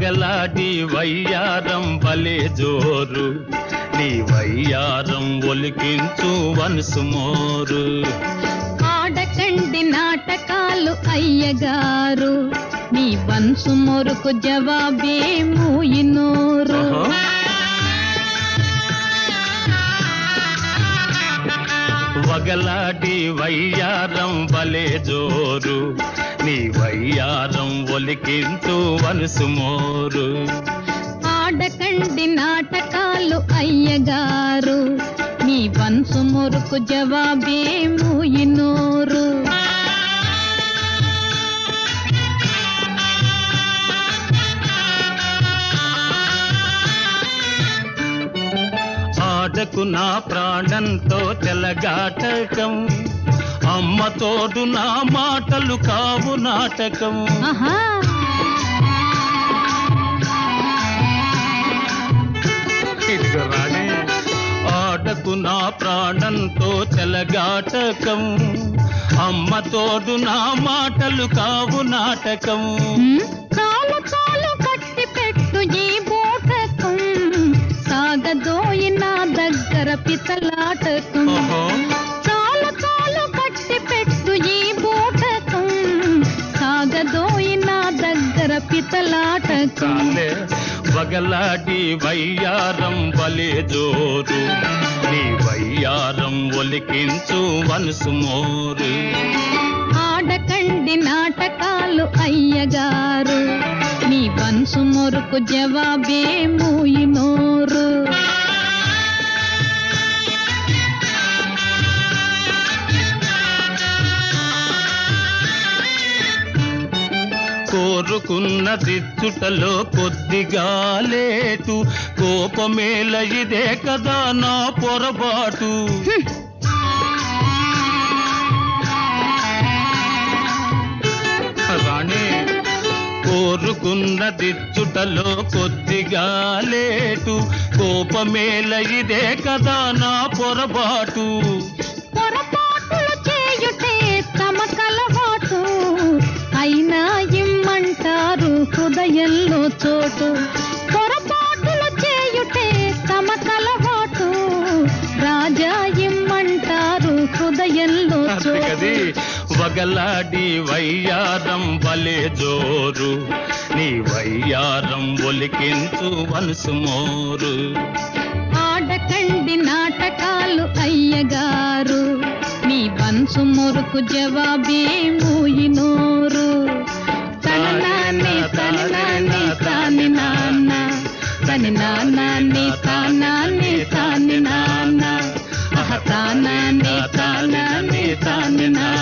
వగలాడి వయ్యారం బలే జోరు నీ వయ్యారం ఒలికించు వనసు మోరు ఆడకండి నాటకాలు అయ్యగారు మీ వంశు మొరుకు జవాబే మూయినోరు ఓహో. వగలాడి వయ్యారం బలే జోరు నీ వయ్యారం ఒలికించు వనసు మోరు ఆడకండి నాటకాలు అయ్యగారు మీ వంశు మొరుకు జవాబే మూయినోరు ఆడకు నా ప్రాణంతో తెలగాటకం అమ్మ తోడు నా మాటలు కావు నాటకం ఆహా ఇదిగో రాణి ఆడకు నా ప్రాణంతో తెలగాటకం అమ్మ తోడు నా మాటలు కావు నాటకం ఉమ్, చాలు చాలు కట్టి పెట్టు ఈ బోటకం సాగదోయి నా దగ్గర పితలాటకం ఓహో చాలు చాలు కట్టి పెట్టు ఈ బోటకం సాగదోయి నా దగ్గర పితలాటకం కాలే వగలాడి వయ్యారం బలే జోరు నీ వయ్యారం ఒలికించు వనసు మోరు ఆడకండి నాటకాలు అయ్యగారు మీ వంశు మొరుకు జవాబే మూయినోరు కోరుకున్న దిచ్చుటలో కొద్దిగా లేటు కోపమేల ఇదే కదా నా పొరపాటు రాణి కోరుకున్న దిచ్చుటలో కొద్దిగా లేటు కోపమేల ఇదే కదా నా పొరపాటు పొరపాటులు చేయుటే తమ కలవాటు అయినా ఇమ్మంటారు హృదయంలో చోటు పొరపాటులు చేయుటే తమ కలవాటు రాజా ఇమ్మంటారు హృదయంలో అందుకది చోటు వగలాడి వయ్యారం బలే జోరు నీ వయ్యారం ఒలికించు వనసు మోరు ఆడకండి నాటకాలు అయ్యగారు మీ వంశు మురుకు జవాబే మూయినోరు తన నాన్నే తన నాన్నే తాని నాన్న తని నాన్నే తానాన్నే తాని నాన్న అహ తానాన్నే తానాన్నే తాని నాన్న